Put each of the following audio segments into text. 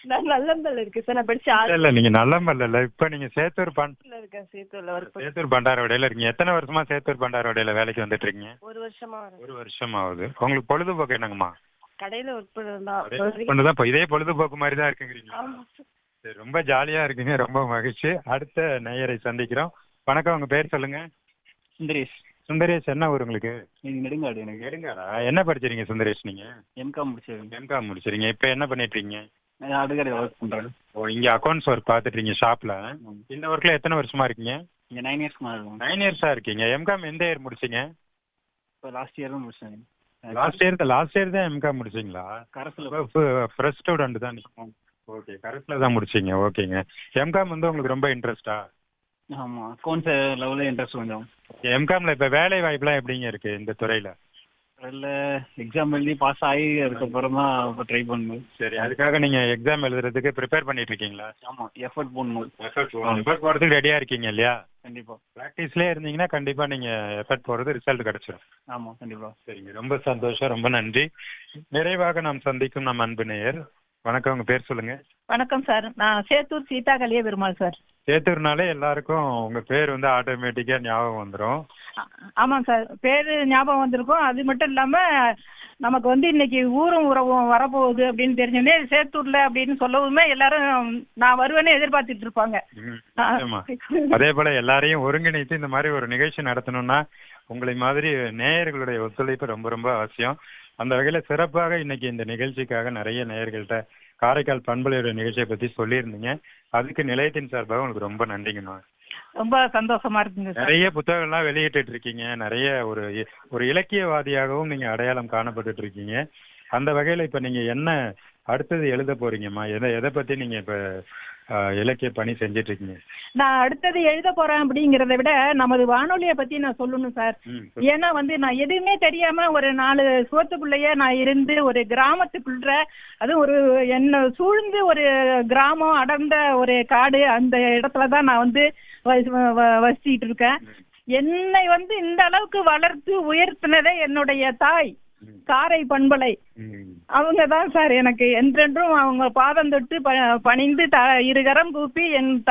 நான் நல்லம்பல் இருக்கு சார் நான் படிச்சு இல்ல, இல்ல நீங்க நல்லம்பல்ல இல்ல இப்ப நீங்க சேத்தூர் பண் ஆர்ட்ஸ்ல இருக்கேன் சேத்தூர்ல ஒர்க் சேத்தூர் பண்டாரவடையில இருக்கீங்க எத்தனை வருஷமா சேத்தூர் பண்டாரவடையில வேலைக்கு வந்துட்டு இருக்கீங்க ஒரு வருஷமா வரேன் ஒரு வருஷம் ஆகுது உங்களுக்கு பொழுதுபோக்கு என்னங்கம்மா கடையில ஒர்க் பண்ணதான் அதே பொண்ணுதான் இப்ப இதே பொழுதுபோக்கு மாதிரி தான் இருக்குங்கிறீங்களா ஆமா சார். சரி, ரொம்ப ஜாலியா இருக்குங்க ரொம்ப மகிழ்ச்சி அடுத்த நேயரை சந்திக்கிறோம் வணக்கம் உங்க பேர் சொல்லுங்க சுந்தரேஷ் சுந்தரேஷ் என்ன ஊர் உங்களுக்கு இது நெடுங்காடு எனக்கு எடுங்காடா என்ன படிச்சிருக்கீங்க சுந்தரேஷ் நீங்க எம்காம் முடிச்சிருக்கேன் எம்காம் முடிச்சிருங்க இப்ப என்ன பண்ணிட்டு இருக்கீங்க நான் அடுக்கடையில் ஒர்க் பண்ணுறேன் ஓ இங்க அக்கௌண்ட்ஸ் ஒர்க் பார்த்துட்டு இருக்கீங்க ஷாப்ல இந்த ஒர்க்ல எத்தனை வருஷமா இருக்கீங்க இங்கே நைன் இயர்ஸ் மாதிரி இருக்கும் நைன் இயர்ஸா இருக்கீங்க எம்காம் எந்த இயர் முடிச்சீங்க இப்போ லாஸ்ட் இயர் தான் முடிச்சேன் லாஸ்ட் இயர் லாஸ்ட் இயர் தான் எம்காம் முடிச்சீங்களா கரஸில் ஃப்ரெஷ் ஸ்டூடெண்ட் தான் நீங்க ஓகே கரெக்டில் தான் முடிச்சீங்க ஓகேங்க எம்காம் வந்து உங்களுக்கு ரொம்ப இன்ட்ரெஸ்டா ஆமாம் அக்கௌண்ட்ஸ் லெவலில் இன்ட்ரெஸ்ட் கொஞ்சம் எம்காம்ல இப்ப வேலை வாய்ப்புலாம் எப்படிங்க இருக்கு இந்த துறையில அதில் எக்ஸாம் எழுதி பாஸ் ஆகி அதுக்கப்புறம் தான் இப்போ ட்ரை பண்ணணும் சரி அதுக்காக நீங்க எக்ஸாம் எழுதுறதுக்கு ப்ரிப்பேர் பண்ணிட்டு இருக்கீங்களா ஆமாம் எஃபர்ட் போடணும் எஃபர்ட் போடுறதுக்கு ரெடியா இருக்கீங்க இல்லையா கண்டிப்பாக ப்ராக்டிஸ்லேயே இருந்தீங்கன்னா கண்டிப்பா நீங்க எஃபர்ட் போடுறது ரிசல்ட் கிடைச்சிடும் ஆமாம் கண்டிப்பாக சரிங்க ரொம்ப சந்தோஷம் ரொம்ப நன்றி நிறைவாக நாம் சந்திக்கும் நம் அன்பு நேயர் வணக்கம் உங்க பேர் சொல்லுங்க வணக்கம் சார் நான் சேத்தூர் சீதா கலிய பெருமாள் சார் சேத்தூர்னாலே எல்லாருக்கும் உங்க பேர் வந்து ஆட்டோமேட்டிக்கா ஞாபகம் வந்துடும் ஆ- ஆமாம் சார் பேரு ஞாபகம் வந்திருக்கும் அது மட்டும் இல்லாம நமக்கு வந்து இன்னைக்கு ஊரும் உறவும் வரப்போகுது அப்படின்னு தெரிஞ்சோடனே சேத்தூர்ல அப்படின்னு சொல்லவுமே எல்லாரும் நான் வருவேன்னு எதிர்பார்த்துட்டு இருப்பாங்க ம், நிச்சயமா. அதே போல எல்லாரையும் ஒருங்கிணைத்து இந்த மாதிரி ஒரு நிகழ்ச்சி நடத்தணும்னா உங்களை மாதிரி நேயர்களுடைய ஒத்துழைப்பு ரொம்ப ரொம்ப அவசியம் அந்த வகையில சிறப்பாக இன்னைக்கு இந்த நிகழ்ச்சிக்காக நிறைய நேயர்கள்ட்ட காரைக்கால் பண்பலையோட நிகழ்ச்சியை பத்தி சொல்லியிருந்தீங்க அதுக்கு நிலையத்தின் சார்பாக உங்களுக்கு ரொம்ப நன்றிங்கம்மா ரொம்ப சந்தோஷமா இருக்குங்க சார் நிறைய புத்தகங்கள்லாம் வெளியிட்டு இருக்கீங்க நிறைய ஒரு இ- ஒரு இலக்கியவாதியாகவும் நீங்க அடையாளம் காணப்பட்டுட்டு இருக்கீங்க அந்த வகையில இப்ப நீங்க என்ன அடுத்தது எழுத போறீங்கம்மா எதை எதை பத்தி நீங்க இப்ப அஹ், இலக்கிய பணி செஞ்சிட்டு இருக்கீங்க நான் அடுத்தது எழுத போறேன் அப்படிங்கறத விட நமது வானொலியை பத்தி நான் சொல்லணும் சார் ம், ஏன்னா வந்து நான் எதுவுமே தெரியாம ஒரு நாலு சுவத்துக்குள்ளேயே நான் இருந்து ஒரு கிராமத்துக்குள்ள அதுவும் ஒரு என்ன சூழ்ந்து ஒரு கிராமம் அடர்ந்த ஒரு காடு அந்த இடத்துல தான் நான் வந்து வசி- வ- வ- வசிச்சிட்டு இருக்கேன் என்னை வந்து இந்த அளவுக்கு வளர்த்து உயர்த்தினதே என்னுடைய தாய் ம், காரை பண்பலை ம். அவங்க தான் சார் எனக்கு என்றென்றும் அவங்க பாதம் தொட்டு ப பணிந்து த இருகரம் கூப்பி என் த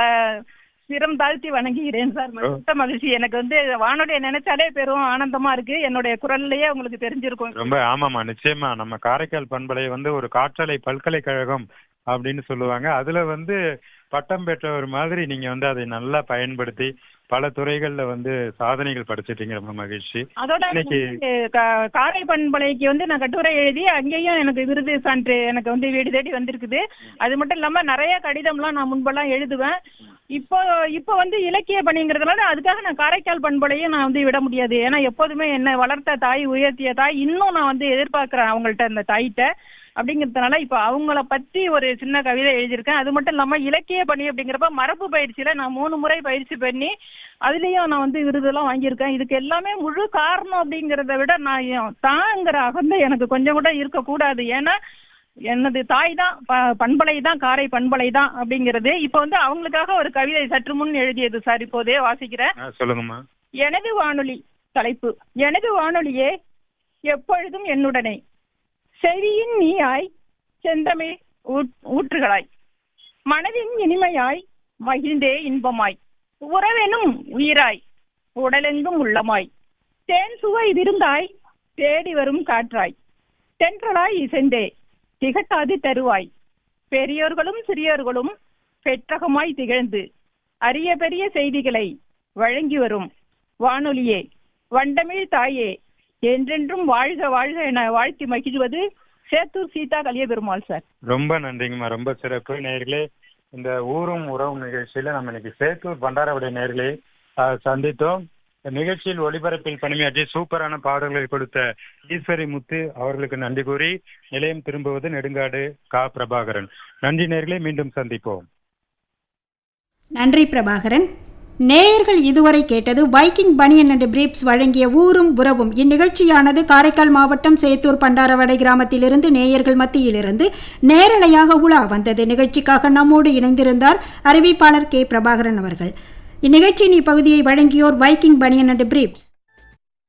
சிரம் தாழ்த்தி வணங்குகிறேன் சார் மிக்க மகிழ்ச்சி எனக்கு வந்து வானொலியை நினைச்சாலே பெரும் ஆனந்தமா இருக்கு என்னுடைய குரல்லையே உங்களுக்கு தெரிஞ்சிருக்கும் ரொம்ப ஆமாமா நிச்சயமா நம்ம காரைக்கால் பண்பலை வந்து ஒரு காற்றலை பல்கலைக்கழகம் அப்படின்னு சொல்லுவாங்க அதுல வந்து பட்டம் பெற்றவர் மாதிரி நீங்க வந்து அதை நல்லா பயன்படுத்தி பல துறைகள்ல வந்து சாதனைகள் படைச்சிட்டீங்க ரொம்ப மகிழ்ச்சி அதோட இன்னைக்கு வந்து கா- காரை பண்பலைக்கு வந்து நான் கட்டுரை எழுதி அங்கேயும் எனக்கு விருது சான்று எனக்கு வந்து வீடு தேடி வந்திருக்குது அது மட்டும் இல்லாம நிறைய கடிதம்லாம் நான் முன்பெல்லாம் எழுதுவேன் இப்போ இப்போ வந்து இலக்கிய பணிங்கிறதுனால அதுக்காக நான் காரைக்கால் பண்பலையும் நான் வந்து விட முடியாது ஏன்னா எப்போதுமே என்னை வளர்த்த தாய் உயர்த்திய தாய் இன்னும் நான் வந்து எதிர்பார்க்கிறேன் அவங்கள்ட்ட அந்த தாய்கிட்ட அப்படிங்கிறதுனால இப்போ அவங்கள பத்தி ஒரு சின்ன கவிதை எழுதியிருக்கேன் அது மட்டும் இல்லாம இலக்கிய பணி அப்படிங்கிறப்ப மரபு பயிற்சியில நான் மூணு முறை பயிற்சி பண்ணி அதுலயும் நான் வந்து விருதெல்லாம் வாங்கியிருக்கேன் இதுக்கு எல்லாமே முழு காரணம் அப்படிங்கிறத விட நான் என் தாங்கிற அகந்தை எனக்கு கொஞ்சம் கூட இருக்கக்கூடாது ஏன்னா எனது தாய் தான் ப- பண்பலை தான் காரை பண்பலை தான் அப்படிங்கிறது இப்போ வந்து அவங்களுக்காக ஒரு கவிதை சற்று முன் எழுதியது சார் இப்போதே வாசிக்கிறேன் ஆ, சொல்லுங்கம்மா எனது வானொலி தலைப்பு எனது வானொலியே எப்பொழுதும் என்னுடனே செவியின் நீயாய் செந்தமிழ் ஊற்- ஊற்றுகளாய் மனதின் இனிமையாய் மகிழ்ந்தே இன்பமாய் உறவெனும் உயிராய் உடலெங்கும் உள்ளமாய் தேன் சுவை விருந்தாய் தேடி வரும் காற்றாய் தென்றலாய் இசைந்தே திகட்டாது தருவாய் பெரியோர்களும் சிறியோர்களும் பெற்றகமாய் திகழ்ந்து அரிய பெரிய செய்திகளை வழங்கி வரும் வானொலியே வண்டமிழ் தாயே என்றென்றும் வாழ்க வாழ்க என வாழ்த்தி மகிழ்வது சேத்தூர் சீதா கலிய பெருமாள் சார் ரொம்ப நன்றிங்கம்மா ரொம்ப சிறப்பு நேர்களே இந்த ஊரும் உறவும் நிகழ்ச்சியில நம்ம இன்னைக்கு சேத்தூர் பண்டாரவடை நேர்களே சந்தித்தோம் இந்த நிகழ்ச்சியில் ஒளிபரப்பில் பணியாற்றி சூப்பரான பாடல்களை கொடுத்த ஈஸ்வரி முத்து அவர்களுக்கு நன்றி கூறி நிலையம் திரும்புவது நெடுங்காடு கா பிரபாகரன் நன்றி நேர்களே மீண்டும் சந்திப்போம் நன்றி பிரபாகரன் நேயர்கள் இதுவரை கேட்டது வைக்கிங் பனியன் அண்ட் பிரீப்ஸ் வழங்கிய ஊரும் உறவும் இந்நிகழ்ச்சியானது காரைக்கால் மாவட்டம் சேத்தூர் பண்டாரவடை கிராமத்திலிருந்து நேயர்கள் மத்தியிலிருந்து நேரலையாக உலா வந்தது நிகழ்ச்சிக்காக நம்மோடு இணைந்திருந்தார் அறிவிப்பாளர் கே பிரபாகரன் அவர்கள் இந்நிகழ்ச்சியின் இப்பகுதியை வழங்கியோர் வைக்கிங் பனியன் அண்ட் பிரீப்ஸ்